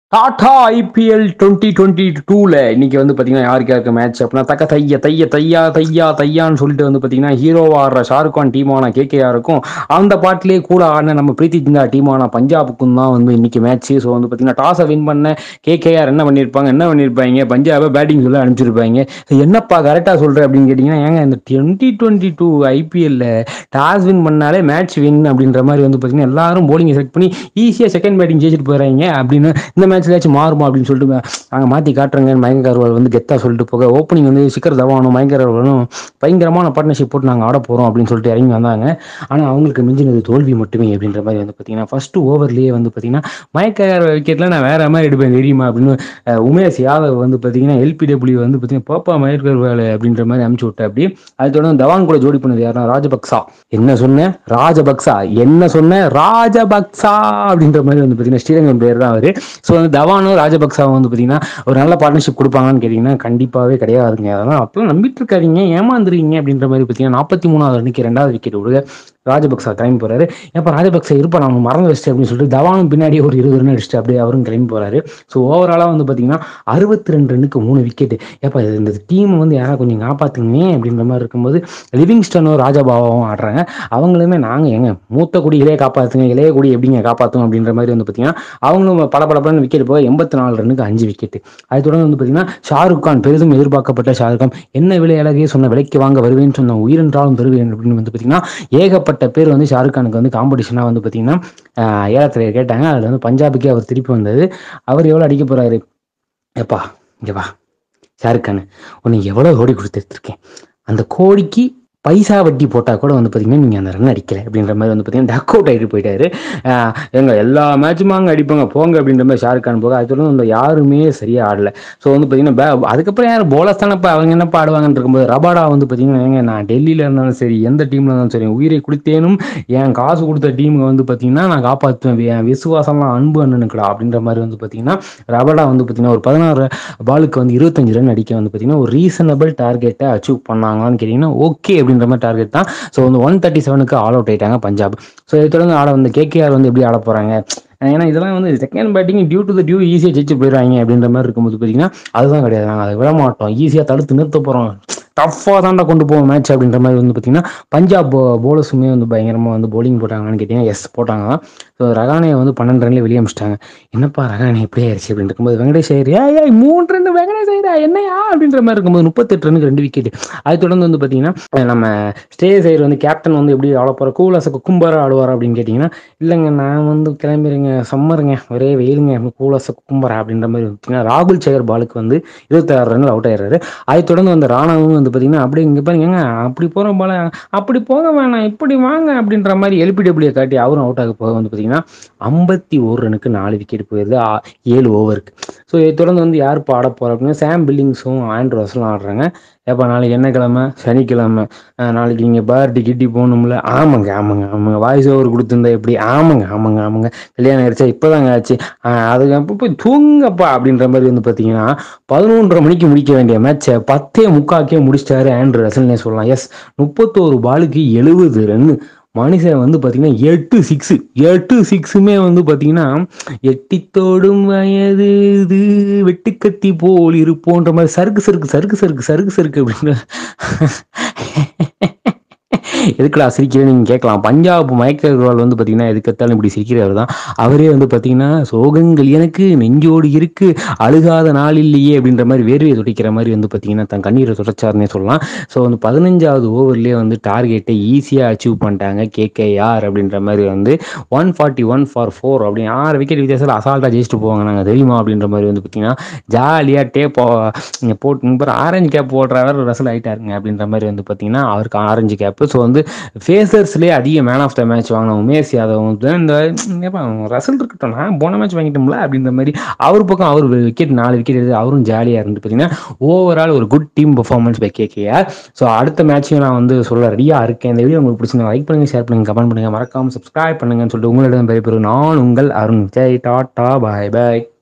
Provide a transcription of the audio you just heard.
Tata IPL twenty twenty டூவில் இன்னைக்கு வந்து பார்த்தீங்கன்னா யாருக்கு யாருக்கு மேட்ச் அப்படின்னா தக்க தைய தைய தையா தையா தையான்னு சொல்லிட்டு வந்து பார்த்தீங்கன்னா ஹீரோவா ஆடுற ஷாருக் கான் டீமான கேகேஆருக்கும் அந்த பாட்டிலே கூட ஆடின நம்ம பிரீத்தி சிந்தா டீமான பஞ்சாபுக்கும் தான் வந்து இன்னைக்கு மேட்ச் ஸோ வந்து பார்த்தீங்கன்னா டாஸை வின் பண்ண கேகேஆர் என்ன பண்ணியிருப்பாங்க என்ன பண்ணியிருப்பாங்க பஞ்சாபை பேட்டிங் சொல்ல அனுப்பிச்சிருப்பாங்க என்னப்பா கரெக்டாக சொல்கிறேன் அப்படின்னு கேட்டிங்கன்னா ஏங்க இந்த டுவெண்ட்டி டுவெண்ட்டி டூ ஐபிஎல்ல டாஸ் வின் பண்ணாலே மேட்ச் வின் அப்படின்ற மாதிரி வந்து பார்த்தீங்கன்னா எல்லாரும் போலிங்கை செலக்ட் பண்ணி ஈஸியாக செகண்ட் பேட்டிங் ஜெயிச்சிட்டு போயிடுறாங்க அப்படின்னு இந்த மேட்ச்லாச்சும் மாறுமா அப்படின்னு சொல்லிட்டு நாங்கள் மாற்றி காட்டுறேங்க மயங்கர் அகர்வால் வந்து கெத்தாக சொல்லிட்டு போக ஓப்பனிங் வந்து சிக்கர் தவானும் மயங்கர் அகர்வாலும் பயங்கரமான பார்ட்னர்ஷிப் போட்டு நாங்கள் ஆட போகிறோம் அப்படின்னு சொல்லிட்டு இறங்கி வந்தாங்க ஆனால் அவங்களுக்கு மிஞ்சினது தோல்வி மட்டுமே அப்படின்ற மாதிரி வந்து பார்த்தீங்கன்னா ஃபர்ஸ்ட் ஓவர்லேயே வந்து பார்த்தீங்கன்னா மயக்கர் விக்கெட்டில் நான் வேற மாதிரி எடுப்பேன் தெரியுமா அப்படின்னு அஹ், உமேஷ் யாதவ் வந்து பார்த்தீங்கன்னா எல்பிடபிள்யூ வந்து பார்த்தீங்கன்னா பாப்பா மயக்கர் வேலை அப்படின்ற மாதிரி அனுப்பிச்சு விட்டேன் அப்படி அது தொடர்ந்து தவான் கூட ஜோடி பண்ணது யாருன்னா ராஜபக்சா என்ன சொன்னேன் ராஜபக்சா என்ன சொன்னேன் ராஜபக்சா அப்படின்ற மாதிரி வந்து பார்த்தீங்கன்னா ஸ்ரீரங்கம் பேர் தான் அவர் ஸோ வந்து தவானும் ராஜபக்சாவும் வந்து பார்த்தீங்கன்னா ஒரு நல்ல பார்ட்னர்ஷிப் கொடுப்பாங்கன்னு கேட்டிங்கன்னா கண்டிப்பாகவே கிடையாதுங்க அதெல்லாம் அப்பெல்லாம் நம்பிட்டு இருக்காதீங்க ஏமாந்துருவீங்க அப்படின்ற மாதிரி பார்த்தீங்கன்னா நாற்பத்தி மூணாவது அன்னைக்கு ரெண்டாவது விக்கெட் விடுக ராஜபக்சா கிளம்பி போறாரு எப்போ ராஜபக்சா இருப்பா நான் மறந்து வச்சிட்டு அப்படின்னு சொல்லிட்டு தவானும் பின்னாடி ஒரு இருபது ரன் அடிச்சுட்டு அப்படியே அவரும் கிளம்பி போறாரு ஸோ ஓவராலாக வந்து பார்த்தீங்கன்னா அறுபத்தி ரெண்டு ரன்னுக்கு மூணு விக்கெட் ஏப்பா இது இந்த டீம் வந்து யாராவது கொஞ்சம் காப்பாத்துங்க அப்படின்ற மாதிரி இருக்கும்போது லிவிங்ஸ்டனும் ராஜபாபாவும் ஆடுறாங்க அவங்களுமே நாங்கள் எங்க மூத்த குடி இளைய காப்பாத்துங்க இளைய குடி எப்படிங்க காப்பாற்றும் அப்படின்ற மாதிரி வந்து பார்த்தீங்கன்னா அவங்களும் பல படப்படன்னு விக்கெட் போக எண்பத்தி நாலு ரன்னுக்கு அஞ்சு விக்கெட் அது தொடர்ந்து வந்து பார்த்தீங்கன்னா ஷாருக் கான் பெரிதும் எதிர்பார்க்கப்பட்ட ஷாருக் கான் என்ன விலை அழகே சொன்ன விலைக்கு வாங்க வருவேன்னு சொன்ன உயிரென்றாலும் பெறுவேன் அப்படின்னு வந்து பார்த்தீங்கன்னா ஏகப்பட்ட பேர் வந்து ஷாருக் கானுக்கு வந்து காம்படிஷனாக வந்து பார்த்தீங்கன்னா ஆஹ், ஏலத்துல கேட்டாங்க அதில் வந்து பஞ்சாபுக்கே அவர் திருப்பி வந்தது அவர் எவ்வளோ அடிக்க போறாரு எப்பா இங்க வா ஷாருக் கான் உனக்கு எவ்வளோ கோடி கொடுத்து எடுத்திருக்கேன் அந்த கோடிக்கு பைசா வட்டி போட்டால் கூட வந்து பார்த்தீங்கன்னா நீங்கள் அந்த ரன் அடிக்கல அப்படின்ற மாதிரி வந்து பார்த்தீங்கன்னா டக் அவுட் ஆகிட்டு போயிட்டாரு ஆஹ் எங்க எல்லா மேட்சும் அங்கே அடிப்பாங்க போங்க அப்படின்ற மாதிரி ஷாருக் கான் போக அது தொடர்ந்து வந்து யாருமே சரியாக ஆடல ஸோ வந்து பார்த்தீங்கன்னா பே- அதுக்கப்புறம் யார் போலஸ் தானப்பா அவங்க என்னப்பா ஆடுவாங்கன்னு இருக்கும்போது ரபாடா வந்து பார்த்தீங்கன்னா ஏங்க நான் டெல்லியில் இருந்தாலும் சரி எந்த டீமில் இருந்தாலும் சரி உயிரை கொடுத்தேனும் என் காசு கொடுத்த டீமுக்கு வந்து பார்த்தீங்கன்னா நான் காப்பாற்றுவேன் என் விசுவாசம்லாம் அன்பு அண்ணனுக்குடா அப்படின்ற மாதிரி வந்து பார்த்தீங்கன்னா ரபாடா வந்து பார்த்தீங்கன்னா ஒரு பதினாறு பாலுக்கு வந்து இருபத்தஞ்சு ரன் அடிக்க வந்து பார்த்தீங்கன்னா ஒரு ரீசனபிள் டார்கெட்டை அச்சீவ் பண்ணாங்களான்னு கேட்டிங்கன்னா ஓகே அப்படின்ற மாதிரி டார்கெட் தான் ஸோ வந்து ஒன் தேர்ட்டி செவனுக்கு ஆல் அவுட் ஆயிட்டாங்க பஞ்சாப் ஸோ இதை தொடர்ந்து ஆட வந்து கேகேஆர் வந்து எப்படி ஆட போகிறாங்க ஏன்னா இதெல்லாம் வந்து second batting due to the due ஈஸியாக ஜெயிச்சு போயிடுவாங்க அப்படின்ற மாதிரி இருக்கும்போது பார்த்தீங்கன்னா அதுதான் கிடையாது நாங்கள் அதை விட மாட்டோம் ஈஸியாக தடுத்து நிறுத்த போகிறோம் டஃப்பாக தாண்டா கொண்டு போவோம் மேட்ச் அப்படின்ற மாதிரி வந்து பார்த்தீங்கன்னா பஞ்சாப் போலர்ஸுமே வந்து பயங்கரமாக வந்து bowling போட்டாங்கன்னு கேட்டிங்கன்னா எஸ் போட்டாங்க தான் ஸோ ரகானையை வந்து பன்னெண்டு ரன்ல வெளியே அமிச்சிட்டாங்க என்னப்பா ரகானே எப்படி ஆயிடுச்சு அப்படின்னு இருக்கும்போது வெங்கடேஷ் ஐயர் ஏய் ஏய் மூணு ரெண்டு வெங்கடேஷ் ஐயரா என்னையா அப்படின்ற மாதிரி இருக்கும்போது முப்பத்தெட்டு ரன்னுக்கு ரெண்டு விக்கெட் அது தொடர்ந்து வந்து பார்த்தீங்கன்னா அஹ் நம்ம ஸ்டேஜ் ஐயர் வந்து கேப்டன் வந்து எப்படி ஆட போகிற கூலாச குக்கும்பரா ஆடுவார் அப்படின்னு கேட்டிங்கன்னா இல்லைங்க நான் வந்து கிளம்பிடுங்க சம்மருங்க ஒரே வெயிலுங்க கூலாச குக்கும்பரா அப்படின்ற மாதிரி வந்து பார்த்தீங்கன்னா ராகுல் சேகர் பாலுக்கு வந்து இருபத்தாறு ரன்ல அவுட் ஆயிடுறாரு அதை தொடர்ந்து வந்து ராணாவும் வந்து பார்த்தீங்கன்னா அப்படியே இங்கே பாருங்க ஏங்க, அப்படி போகிற பால அப்படி போக வேணாம் இப்படி வாங்க அப்படின்ற மாதிரி எல்பிடபிள்யூ காட்டி அவரும் அவுட் ஆக போக வந்து பார்த்தீங்கன்னா ஐம்பத்தி ஒரு ரனுக்கு நாலு விக்கெட் போயிருது ஆ- ஏழு ஓவருக்கு ஸோ இதை தொடர்ந்து வந்து யார் இப்போ ஆட போகிறா அப்படின்னா சாம் பில்லிங்ஸும் ஆண்ட்ரோ ரசலும் ஆடுறாங்க ஏப்பா நாளைக்கு என்ன கிழமை சனிக்கிழமை அஹ் நாளைக்கு நீங்கள் பார்ட்டி கிட்டி போகணும்ல ஆமாங்க ஆமாங்க ஆமாங்க வாய்ஸ் ஓவர் கொடுத்துருந்தா எப்படி ஆமாங்க ஆமாங்க ஆமாங்க கல்யாணம் ஆயிடுச்சா இப்போதாங்க ஆச்சு அஹ் அதுக்கு அப்போ போய் தூங்கப்பா அப்படின்ற மாதிரி வந்து பார்த்தீங்கன்னா பதினொன்றரை மணிக்கு முடிக்க வேண்டிய மேட்சை பத்தே முக்காக்கே முடிச்சிட்டாரு ஆண்ட்ரூ ரசல்னே சொல்லலாம் எஸ் முப்பத்தோரு பாலுக்கு எழுபது ரன்னு மனுஷன் வந்து பார்த்தீங்கன்னா எட்டு சிக்ஸு எட்டு சிக்ஸுமே வந்து பார்த்தீங்கன்னா எட்டித்தோடும் வயது இது வெட்டுக்கத்தி போல் இருப்போன்ற மாதிரி சறுக்கு சறுக்கு சறுக்கு சறுக்கு சறுக்கு சறுக்கு அப்படின்னு எதுக்குடா சிரிக்கிறேன்னு நீங்கள் கேட்கலாம் பஞ்சாப் மயக்க அகர்வால் வந்து பார்த்தீங்கன்னா எதுக்கத்தாலும் இப்படி சிரிக்கிறவர் தான் அவரே வந்து பார்த்தீங்கன்னா சோகங்கள் எனக்கு நெஞ்சோடு இருக்கு அழுகாத நாள் இல்லையே அப்படின்ற மாதிரி வேர்வையை துடைக்கிற மாதிரி வந்து பார்த்தீங்கன்னா தன் கண்ணீரை துடைச்சாருன்னே சொல்லலாம் ஸோ வந்து பதினஞ்சாவது ஓவர்லேயே வந்து டார்கெட்டை ஈஸியாக அச்சீவ் பண்ணிட்டாங்க கேகேஆர் அப்படின்ற மாதிரி வந்து one forty one for four அப்படின்னு ஆறு விக்கெட் வித்தியாசத்தில் அசால்ட்டாக ஜெயிச்சுட்டு போவாங்க நாங்கள் தெரியுமா அப்படின்ற மாதிரி வந்து பார்த்தீங்கன்னா ஜாலியாக டேப் நீங்கள் போட்டு இங்க பாரு ஆரஞ்சு கேப் போடுறவர் ரசல் ஆயிட்டாருங்க அப்படின்ற மாதிரி வந்து பார்த்தீங்கன்னா அவருக்கு ஆரஞ்சு கேப்பு ஸோ வந்து ஃபேசர்ஸ்லேயே அதிக மேன் ஆஃப் த மேட்ச் வாங்கின உமேஷ் யாதவ் வந்து இந்த ஏப்பா, ரசல் இருக்கட்டும் நான் போன மேட்ச் வாங்கிட்டோம்ல அப்படின்ற மாதிரி அவர் பக்கம் அவர் விக்கெட் நாலு விக்கெட் எடுத்து அவரும் ஜாலியாக இருந்து பார்த்தீங்கன்னா ஓவரால் ஒரு good team performance by KKR so அடுத்த மேட்சையும் நான் வந்து சொல்ல ரெடியாக இருக்கேன் இந்த வீடியோ உங்களுக்கு பிடிச்சிருந்தா லைக் பண்ணுங்க ஷேர் பண்ணுங்க கமெண்ட் பண்ணுங்க மறக்காம சப்ஸ்கிரைப் பண்ணுங்கன்னு சொல்லிட்டு உங்களிடம் பெரிய நான் உங்கள் அருண் ஜெய் டாட்டா பாய் பாய்